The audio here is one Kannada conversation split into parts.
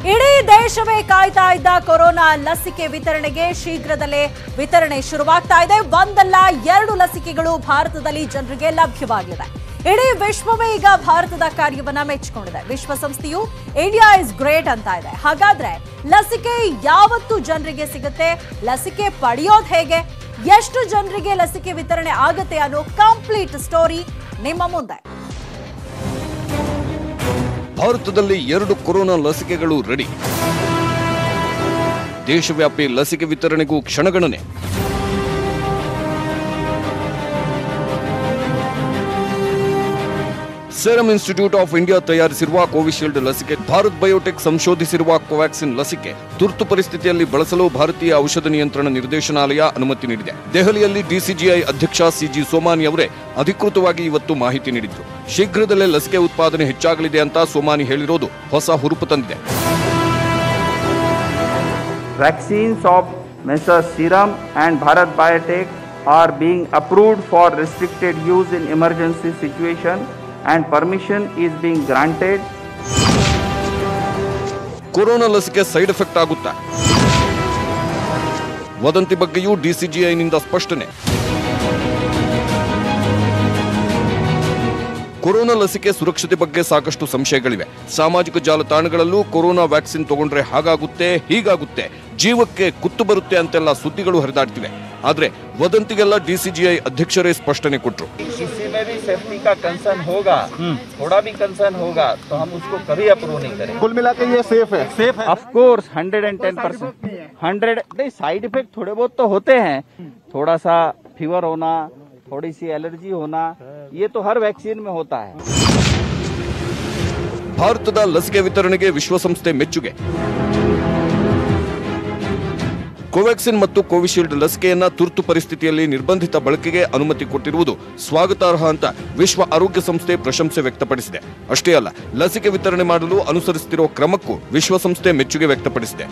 ಇಡೀ ದೇಶವೇ ಕಾಯ್ತಾ ಇದ್ದ ಕೊರೋನಾ ಲಸಿಕೆ ವಿತರಣೆಗೆ ಶೀಘ್ರದಲ್ಲೇ ವಿತರಣೆ ಶುರುವಾಗ್ತಾ ಇದೆ ಒಂದಲ್ಲ ಎರಡು ಲಸಿಕೆಗಳು ಭಾರತದಲ್ಲಿ ಜನರಿಗೆ ಲಭ್ಯವಾಗಿದೆ ಇಡೀ ವಿಶ್ವವೇ ಈಗ ಭಾರತದ ಕಾರ್ಯವನ್ನ ಮೆಚ್ಚಿಕೊಂಡಿದೆ ವಿಶ್ವಸಂಸ್ಥೆಯು ಇಂಡಿಯಾ ಇಸ್ ಗ್ರೇಟ್ ಅಂತ ಇದೆ ಹಾಗಾದ್ರೆ ಲಸಿಕೆ ಯಾವತ್ತು ಜನರಿಗೆ ಸಿಗುತ್ತೆ ಲಸಿಕೆ ಪಡೆಯೋದು ಹೇಗೆ ಎಷ್ಟು ಜನರಿಗೆ ಲಸಿಕೆ ವಿತರಣೆ ಆಗುತ್ತೆ ಅನ್ನೋ ಕಂಪ್ಲೀಟ್ ಸ್ಟೋರಿ ನಿಮ್ಮ ಮುಂದೆ ಭಾರತದಲ್ಲಿ ಎರಡು ಕೊರೋನಾ ಲಸಿಕೆಗಳು ರೆಡಿ ದೇಶವ್ಯಾಪಿ ಲಸಿಕೆ ವಿತರಣೆಗೂ ಕ್ಷಣಗಣನೆ ಸೆರಮ್ ಇನ್ಸ್ಟಿಟ್ಯೂಟ್ ಆಫ್ ಇಂಡಿಯಾ ತಯಾರಿಸಿರುವ ಕೋವಿಶೀಲ್ಡ್ ಲಸಿಕೆ ಭಾರತ್ ಬಯೋಟೆಕ್ ಸಂಶೋಧಿಸಿರುವ ಕೋವ್ಯಾಕ್ಸಿನ್ ಲಸಿಕೆ ತುರ್ತು ಪರಿಸ್ಥಿತಿಯಲ್ಲಿ ಬಳಸಲು ಭಾರತೀಯ ಔಷಧ ನಿಯಂತ್ರಣ ನಿರ್ದೇಶನಾಲಯ ಅನುಮತಿ ನೀಡಿದೆ ದೆಹಲಿಯಲ್ಲಿ ಡಿಸಿಜಿಐ ಅಧ್ಯಕ್ಷ ಸಿಜಿ ಸೋಮಾನಿ ಅವರೇ ಅಧಿಕೃತವಾಗಿ ಇವತ್ತು ಮಾಹಿತಿ ನೀಡಿದ್ರು ಶೀಘ್ರದಲ್ಲೇ ಲಸಿಕೆ ಉತ್ಪಾದನೆ ಹೆಚ್ಚಾಗಲಿದೆ ಅಂತ ಸೋಮಾನಿ ಹೇಳಿರೋದು ಹೊಸ ಹುರುಪು ತಂದಿದೆ Vaccines of Messrs. Serum and Bharat Biotech are being approved for restricted use in emergency situation and permission is being granted corona ಲಸಿಕೆ ಸೈಡ್ ಎಫೆಕ್ಟ್ ಆಗುತ್ತಾ ವದಂತಿ ಬಗ್ಗೆಯೂ ಡಿಸಿಜಿಐನಿಂದ ಸ್ಪಷ್ಟನೆ ಕೊರೋನಾ ಲಸಿಕೆ ಸುರಕ್ಷತೆ ಬಗ್ಗೆ ಸಾಕಷ್ಟು ಸಂಶಯಗಳಿವೆ ಸಾಮಾಜಿಕ ಜಾಲತಾಣಗಳಲ್ಲೂ ಕೊರೋನಾ ವ್ಯಾಕ್ಸಿನ್ ತಗೊಂಡ್ರೆ ಹಾಗಾಗುತ್ತೆ ಹೀಗಾಗುತ್ತೆ ಜೀವಕ್ಕೆ ಕುತ್ತು ಬರುತ್ತೆ ಅಂತೆಲ್ಲ ಸುದ್ದಿಗಳು ಹರಿದಾಡ್ತಿವೆ ಆದ್ರೆ ವದಂತಿಗೆಲ್ಲ ಡಿಸಿಜಿಐ ಅಧ್ಯಕ್ಷರೇ ಸ್ಪಷ್ಟನೆ ಕೊಟ್ರು किसी में भी सेफ्टी का कंसर्न होगा थोड़ा भी कंसर्न होगा तो हम उसको कभी अप्रूव नहीं करेंगे कुल मिला के ये सेफ है सेफ है of course hundred and ten percent hundred नहीं साइड इफेक्ट थोड़े बहुत तो होते हैं थोड़ा सा फीवर होना थोड़ी सी एलर्जी होना ये तो हर वैक्सीन में होता है ಭಾರತದ ಲಸಿಕೆ ವಿತರಣೆಗೆ ವಿಶ್ವಸಂಸ್ಥೆ ಮೆಚ್ಚುಗೆ ಕೋವ್ಯಾಕ್ಸಿನ್ ಮತ್ತು ಕೋವಿಶೀಲ್ಡ್ ಲಸಿಕೆಯನ್ನ ತುರ್ತು ಪರಿಸ್ಥಿತಿಯಲ್ಲಿ ನಿರ್ಬಂಧಿತ ಬಳಕೆಗೆ ಅನುಮತಿ ಕೊಟ್ಟಿರುವುದು ಸ್ವಾಗತಾರ್ಹ ಅಂತ ವಿಶ್ವ ಆರೋಗ್ಯ ಸಂಸ್ಥೆ ಪ್ರಶಂಸೆ ವ್ಯಕ್ತಪಡಿಸಿದೆ ಅಷ್ಟೇ ಅಲ್ಲ ಲಸಿಕೆ ವಿತರಣೆ ಮಾಡಲು ಅನುಸರಿಸುತ್ತಿರುವ ಕ್ರಮಕ್ಕೂ ವಿಶ್ವಸಂಸ್ಥೆ ಮೆಚ್ಚುಗೆ ವ್ಯಕ್ತಪಡಿಸಿದೆ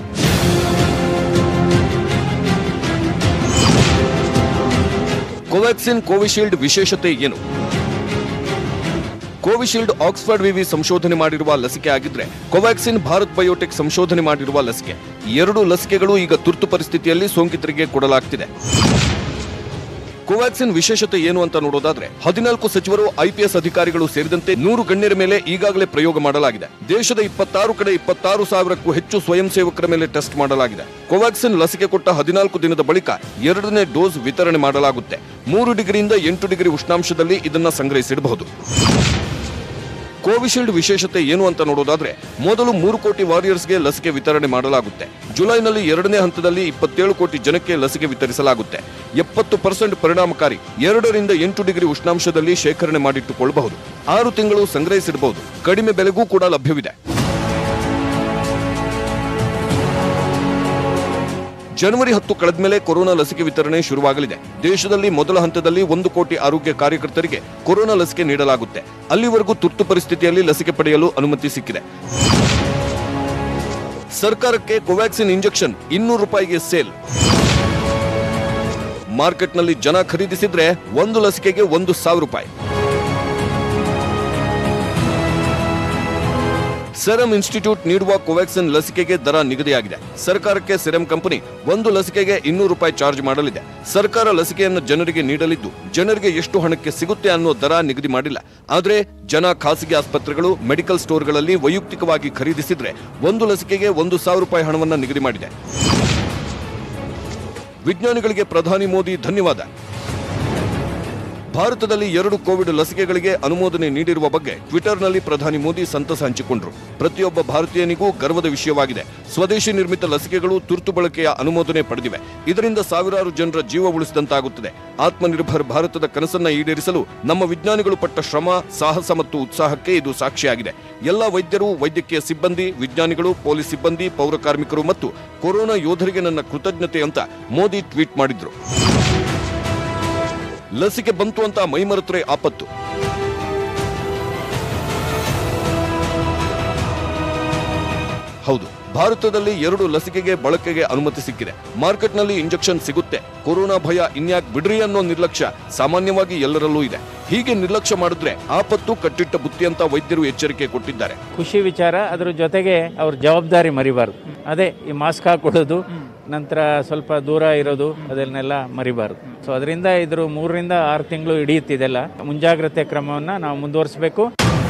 ಕೋವ್ಯಾಕ್ಸಿನ್ ಕೋವಿಶೀಲ್ಡ್ ವಿಶೇಷತೆ ಏನು ಕೋವಿಶೀಲ್ಡ್ ಆಕ್ಸ್ಫರ್ಡ್ ವಿವಿ ಸಂಶೋಧನೆ ಮಾಡಿರುವ ಲಸಿಕೆ ಆಗಿದ್ರೆ ಕೋವ್ಯಾಕ್ಸಿನ್ ಭಾರತ್ ಬಯೋಟೆಕ್ ಸಂಶೋಧನೆ ಮಾಡಿರುವ ಲಸಿಕೆ ಈ ಎರಡು ಲಸಿಕೆಗಳು ಈಗ ತುರ್ತು ಪರಿಸ್ಥಿತಿಯಲ್ಲಿ ಸೋಂಕಿತರಿಗೆ ಕೊಡಲಾಗ್ತಿದೆ ಕೋವ್ಯಾಕ್ಸಿನ್ ವಿಶೇಷತೆ ಏನು ಅಂತ ನೋಡೋದಾದ್ರೆ ಹದಿನಾಲ್ಕು ಸಚಿವರು ಐಪಿಎಸ್ ಅಧಿಕಾರಿಗಳು ಸೇರಿದಂತೆ ನೂರು ಗಣ್ಯರ ಮೇಲೆ ಈಗಾಗಲೇ ಪ್ರಯೋಗ ಮಾಡಲಾಗಿದೆ ದೇಶದ ಇಪ್ಪತ್ತಾರು ಕಡೆ ಇಪ್ಪತ್ತಾರು ಸಾವಿರಕ್ಕೂ ಹೆಚ್ಚು ಸ್ವಯಂ ಸೇವಕರ ಮೇಲೆ ಟೆಸ್ಟ್ ಮಾಡಲಾಗಿದೆ ಕೋವ್ಯಾಕ್ಸಿನ್ ಲಸಿಕೆ ಕೊಟ್ಟ ಹದಿನಾಲ್ಕು ದಿನದ ಬಳಿಕ ಎರಡನೇ ಡೋಸ್ ವಿತರಣೆ ಮಾಡಲಾಗುತ್ತೆ ಮೂರು ಡಿಗ್ರಿಯಿಂದ ಎಂಟು ಡಿಗ್ರಿ ಉಷ್ಣಾಂಶದಲ್ಲಿ ಇದನ್ನ ಸಂಗ್ರಹಿಸಿಡಬಹುದು ಕೋವಿಶೀಲ್ಡ್ ವಿಶೇಷತೆ ಏನು ಅಂತ ನೋಡೋದಾದ್ರೆ ಮೊದಲು ಮೂರು ಕೋಟಿ ವಾರಿಯರ್ಸ್ಗೆ ಲಸಿಕೆ ವಿತರಣೆ ಮಾಡಲಾಗುತ್ತೆ ಜುಲೈನಲ್ಲಿ ಎರಡನೇ ಹಂತದಲ್ಲಿ ಇಪ್ಪತ್ತೇಳು ಕೋಟಿ ಜನಕ್ಕೆ ಲಸಿಕೆ ವಿತರಿಸಲಾಗುತ್ತೆ ಎಪ್ಪತ್ತು ಪರ್ಸೆಂಟ್ ಪರಿಣಾಮಕಾರಿ ಎರಡರಿಂದ ಎಂಟು ಡಿಗ್ರಿ ಉಷ್ಣಾಂಶದಲ್ಲಿ ಶೇಖರಣೆ ಮಾಡಿಟ್ಟುಕೊಳ್ಳಬಹುದು ಆರು ತಿಂಗಳು ಸಂಗ್ರಹಿಸಿಡಬಹುದು ಕಡಿಮೆ ಬೆಲೆಗೂ ಕೂಡ ಲಭ್ಯವಿದೆ ಜನವರಿ ಹತ್ತು ಕಳೆದ ಮೇಲೆ ಕೊರೋನಾ ಲಸಿಕೆ ವಿತರಣೆ ಶುರುವಾಗಲಿದೆ ದೇಶದಲ್ಲಿ ಮೊದಲ ಹಂತದಲ್ಲಿ ಒಂದು ಕೋಟಿ ಆರೋಗ್ಯ ಕಾರ್ಯಕರ್ತರಿಗೆ ಕೊರೋನಾ ಲಸಿಕೆ ನೀಡಲಾಗುತ್ತೆ ಅಲ್ಲಿವರೆಗೂ ತುರ್ತು ಪರಿಸ್ಥಿತಿಯಲ್ಲಿ ಲಸಿಕೆ ಪಡೆಯಲು ಅನುಮತಿ ಸಿಕ್ಕಿದೆ ಸರ್ಕಾರಕ್ಕೆ ಕೋವ್ಯಾಕ್ಸಿನ್ ಇಂಜೆಕ್ಷನ್ ಇನ್ನೂರು ರೂಪಾಯಿಗೆ ಸೇಲ್ ಮಾರ್ಕೆಟ್ನಲ್ಲಿ ಜನ ಖರೀದಿಸಿದ್ರೆ ಒಂದು ಲಸಿಕೆಗೆ ಒಂದು ಸಾವಿರ ರೂಪಾಯಿ ಸೆರಮ್ ಇನ್ಸ್ಟಿಟ್ಯೂಟ್ ನೀಡುವ ಕೋವ್ಯಾಕ್ಸಿನ್ ಲಸಿಕೆಗೆ ದರ ನಿಗದಿಯಾಗಿದೆ ಸರ್ಕಾರಕ್ಕೆ ಸೆರಮ್ ಕಂಪನಿ ಒಂದು ಲಸಿಕೆಗೆ ಇನ್ನೂರು ರೂಪಾಯಿ ಚಾರ್ಜ್ ಮಾಡಲಿದೆ ಸರ್ಕಾರ ಲಸಿಕೆಯನ್ನು ಜನರಿಗೆ ನೀಡಲಿದ್ದು ಜನರಿಗೆ ಎಷ್ಟು ಹಣಕ್ಕೆ ಸಿಗುತ್ತೆ ಅನ್ನೋ ದರ ನಿಗದಿ ಮಾಡಿಲ್ಲ ಆದರೆ ಜನ ಖಾಸಗಿ ಆಸ್ಪತ್ರೆಗಳು ಮೆಡಿಕಲ್ ಸ್ಟೋರ್ಗಳಲ್ಲಿ ವೈಯಕ್ತಿಕವಾಗಿ ಖರೀದಿಸಿದ್ರೆ ಒಂದು ಲಸಿಕೆಗೆ ಒಂದು ಸಾವಿರ ರೂಪಾಯಿ ಹಣವನ್ನು ನಿಗದಿ ಮಾಡಿದೆ ವಿಜ್ಞಾನಿಗಳಿಗೆ ಪ್ರಧಾನಿ ಮೋದಿ ಧನ್ಯವಾದ ಭಾರತದಲ್ಲಿ ಎರಡು ಕೋವಿಡ್ ಲಸಿಕೆಗಳಿಗೆ ಅನುಮೋದನೆ ನೀಡಿರುವ ಬಗ್ಗೆ ಟ್ವಿಟರ್ನಲ್ಲಿ ಪ್ರಧಾನಿ ಮೋದಿ ಸಂತಸ ಹಂಚಿಕೊಂಡರು ಪ್ರತಿಯೊಬ್ಬ ಭಾರತೀಯನಿಗೂ ಗರ್ವದ ವಿಷಯವಾಗಿದೆ ಸ್ವದೇಶಿ ನಿರ್ಮಿತ ಲಸಿಕೆಗಳು ತುರ್ತು ಬಳಕೆಯ ಅನುಮೋದನೆ ಪಡೆದಿವೆ ಇದರಿಂದ ಸಾವಿರಾರು ಜನರ ಜೀವ ಉಳಿಸಿದಂತಾಗುತ್ತದೆ ಆತ್ಮನಿರ್ಭರ್ ಭಾರತದ ಕನಸನ್ನ ಈಡೇರಿಸಲು ನಮ್ಮ ವಿಜ್ಞಾನಿಗಳು ಪಟ್ಟ ಶ್ರಮ ಸಾಹಸ ಮತ್ತು ಉತ್ಸಾಹಕ್ಕೆ ಇದು ಸಾಕ್ಷಿಯಾಗಿದೆ ಎಲ್ಲ ವೈದ್ಯರು ವೈದ್ಯಕೀಯ ಸಿಬ್ಬಂದಿ ವಿಜ್ಞಾನಿಗಳು ಪೊಲೀಸ್ ಸಿಬ್ಬಂದಿ ಪೌರ ಕಾರ್ಮಿಕರು ಮತ್ತು ಕೊರೋನಾ ಯೋಧರಿಗೆ ನನ್ನ ಕೃತಜ್ಞತೆ ಅಂತ ಮೋದಿ ಟ್ವೀಟ್ ಮಾಡಿದ್ರು ಲಸಿಕೆ ಬಂತು ಅಂತ ಮೈಮರೆತರೆ ಆಪತ್ತು ಹೌದು ಭಾರತದಲ್ಲಿ ಎರಡು ಲಸಿಕೆಗೆ ಬಳಕೆಗೆ ಅನುಮತಿ ಸಿಕ್ಕಿದೆ ಮಾರ್ಕೆಟ್ನಲ್ಲಿ ಇಂಜೆಕ್ಷನ್ ಸಿಗುತ್ತೆ ಕೊರೋನಾ ಭಯ ಇನ್ಯಾಕ್ ಬಿಡ್ರಿ ಅನ್ನೋ ನಿರ್ಲಕ್ಷ್ಯ ಸಾಮಾನ್ಯವಾಗಿ ಎಲ್ಲರಲ್ಲೂ ಇದೆ ಹೀಗೆ ನಿರ್ಲಕ್ಷ್ಯ ಮಾಡಿದ್ರೆ ಆಪತ್ತು ಕಟ್ಟಿಟ್ಟ ಬುತ್ತಿ ಅಂತ ವೈದ್ಯರು ಎಚ್ಚರಿಕೆ ಕೊಟ್ಟಿದ್ದಾರೆ ಖುಷಿ ವಿಚಾರ ಅದ್ರ ಜೊತೆಗೆ ಅವ್ರ ಜವಾಬ್ದಾರಿ ಮರಿಬಾರ್ದು ಅದೇ ಈ ಮಾಸ್ಕ್ ಹಾಕೊಳ್ಳೋದು ನಂತರ ಸ್ವಲ್ಪ ದೂರ ಇರೋದು ಅದನ್ನೆಲ್ಲ ಮರಿಬಾರ್ದು ಸೊ ಅದರಿಂದ ಇದ್ರ ಮೂರರಿಂದ ಆರು ತಿಂಗಳು ಹಿಡಿಯುತ್ತಿದೆಲ್ಲ ಮುಂಜಾಗ್ರತೆ ಕ್ರಮವನ್ನು ನಾವು ಮುಂದುವರಿಸಬೇಕು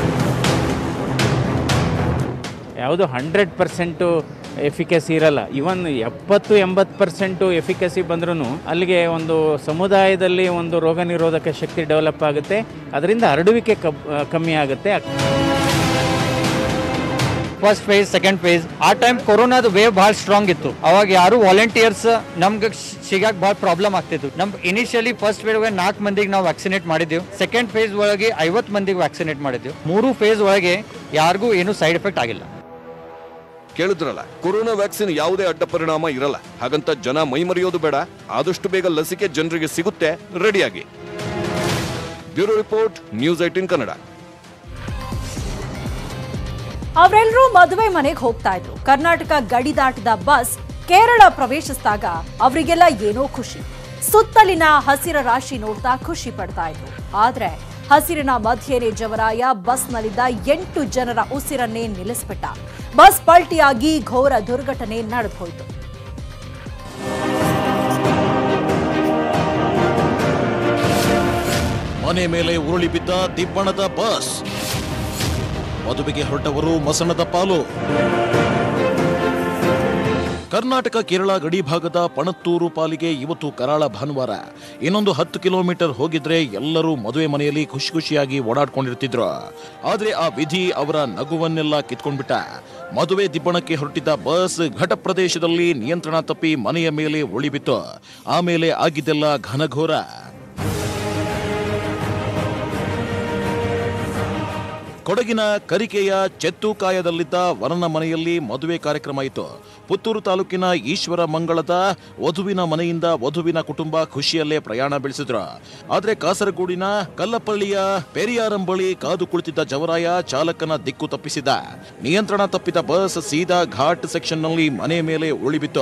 ಯಾವುದು ಹಂಡ್ರೆಡ್ ಪರ್ಸೆಂಟು ಎಫಿಕಸಿ ಇರಲ್ಲ ಇವನ್ ಎಪ್ಪತ್ತು ಎಂಬತ್ತು ಪರ್ಸೆಂಟು ಎಫಿಕಸಿ ಬಂದ್ರೂ ಅಲ್ಲಿಗೆ ಒಂದು ಸಮುದಾಯದಲ್ಲಿ ಒಂದು ರೋಗ ನಿರೋಧಕ ಶಕ್ತಿ ಡೆವಲಪ್ ಆಗುತ್ತೆ ಅದರಿಂದ ಹರಡುವಿಕೆ ಕಬ್- ಕಮ್ಮಿ ಆಗುತ್ತೆ ಫಸ್ಟ್ ಫೇಸ್ ಸೆಕೆಂಡ್ ಫೇಸ್ ಆ ಟೈಮ್ ಕೊರೋನಾದ ವೇವ್ ಭಾಳ ಸ್ಟ್ರಾಂಗ್ ಇತ್ತು ಅವಾಗ ಯಾರು ವಾಲಂಟಿಯರ್ಸ್ ನಮ್ಗೆ ಸಿಗಾಕ್ ಭಾಳ ಪ್ರಾಬ್ಲಮ್ ಆಗ್ತಿತ್ತು ನಮ್ ಇನಿಷಿಯಲಿ ಫಸ್ಟ್ ವೇವ್ ನಾಲ್ಕು ಮಂದಿಗೆ ನಾವು ವ್ಯಾಕ್ಸಿನೇಟ್ ಮಾಡಿದ್ದೆವು ಸೆಕೆಂಡ್ ಫೇಸ್ ಒಳಗೆ ಐವತ್ತು ಮಂದಿಗೆ ವ್ಯಾಕ್ಸಿನೇಟ್ ಮಾಡಿದ್ದೆವು ಮೂರು ಫೇಸ್ ಒಳಗೆ ಯಾರಿಗೂ ಏನು ಸೈಡ್ ಎಫೆಕ್ಟ್ ಆಗಿಲ್ಲ ಕೇಳಿದ್ರಲ್ಲ ಕೊರೋನಾ ವ್ಯಾಕ್ಸಿನ್ ಯಾವುದೇ ಅಡ್ಡ ಪರಿಣಾಮ ಇರಲ್ಲ ಹಾಗಂತ ಜನ ಮೈಮರೆಯೋದು ಬೇಡ ಆದಷ್ಟು ಬೇಗ ಲಸಿಕೆ ಜನರಿಗೆ ಸಿಗುತ್ತೆ ರೆಡಿಯಾಗಿ bureau report news eighteen Kannada ಅವರೆಲ್ಲರೂ ಮದುವೆ ಮನೆಗೆ ಹೋಗ್ತಾ ಇದ್ರು ಕರ್ನಾಟಕ ಗಡಿ ದಾಟಿದ ಬಸ್ ಕೇರಳ ಪ್ರವೇಶಿಸಿದಾಗ ಅವರಿಗೆಲ್ಲ ಏನೋ ಖುಷಿ ಸುತ್ತಲಿನ ಹಸಿರ ರಾಶಿ ನೋಡ್ತಾ ಖುಷಿ ಪಡ್ತಾ ಇದ್ರು ಆದ್ರೆ ಹಸಿರಿನ ಮಧ್ಯೆನೇ ಜವರಾಯ ಬಸ್ನಲ್ಲಿದ್ದ ಎಂಟು ಜನರ ಉಸಿರನ್ನೇ ನಿಲ್ಲಿಸ್ಬಿಟ್ಟ ಬಸ್ ಪಲ್ಟಿಯಾಗಿ ಘೋರ ದುರ್ಘಟನೆ ನಡೆದು ಹೋಯಿತು ಮನೆ ಮೇಲೆ ಉರುಳಿ ಬಿದ್ದ ದಿಬ್ಬಣದ ಬಸ್ ಮದುವೆಗೆ ಹೊರಟವರು ಮಸಣದ ಪಾಲು ಕರ್ನಾಟಕ ಕೇರಳ ಗಡಿ ಭಾಗದ ಪಣತ್ತೂರು ಪಾಲಿಗೆ ಇವತ್ತು ಕರಾಳ ಭಾನುವಾರ ಇನ್ನೊಂದು ಹತ್ತು ಕಿಲೋಮೀಟರ್ ಹೋಗಿದ್ರೆ ಎಲ್ಲರೂ ಮದುವೆ ಮನೆಯಲ್ಲಿ ಖುಷಿ ಖುಷಿಯಾಗಿ ಓಡಾಡ್ಕೊಂಡಿರ್ತಿದ್ರು ಆದ್ರೆ ಆ ವಿಧಿ ಅವರ ನಗುವನ್ನೆಲ್ಲ ಕಿತ್ಕೊಂಡ್ಬಿಟ್ಟ ಮದುವೆ ದಿಬ್ಬಣಕ್ಕೆ ಹೊರಟಿದ್ದ ಬಸ್ ಘಟ ಪ್ರದೇಶದಲ್ಲಿ ನಿಯಂತ್ರಣ ತಪ್ಪಿ ಮನೆಯ ಮೇಲೆ ಉಳಿಬಿತ್ತು ಆಮೇಲೆ ಆಗಿದ್ದೆಲ್ಲ ಘನಘೋರ ಕೊಡಗಿನ ಕರಿಕೆಯ ಚೆತ್ತುಕಾಯದಲ್ಲಿದ್ದ ವರನ ಮನೆಯಲ್ಲಿ ಮದುವೆ ಕಾರ್ಯಕ್ರಮ ಇತ್ತು ಪುತ್ತೂರು ತಾಲೂಕಿನ ಈಶ್ವರ ಮಂಗಳದ ವಧುವಿನ ಮನೆಯಿಂದ ವಧುವಿನ ಕುಟುಂಬ ಖುಷಿಯಲ್ಲೇ ಪ್ರಯಾಣ ಬೆಳೆಸಿದ್ರು ಆದ್ರೆ ಕಾಸರಗೋಡಿನ ಕಲ್ಲಪಳ್ಳಿಯ ಪೆರಿಯಾರಂ ಬಳಿ ಕಾದು ಕುಳಿತಿದ್ದ ಜವರಾಯ ಚಾಲಕನ ದಿಕ್ಕು ತಪ್ಪಿಸಿದ ನಿಯಂತ್ರಣ ತಪ್ಪಿದ ಬಸ್ ಸೀದಾ ಘಾಟ್ ಸೆಕ್ಷನ್ನಲ್ಲಿ ಮನೆ ಮೇಲೆ ಉಳಿಬಿತ್ತು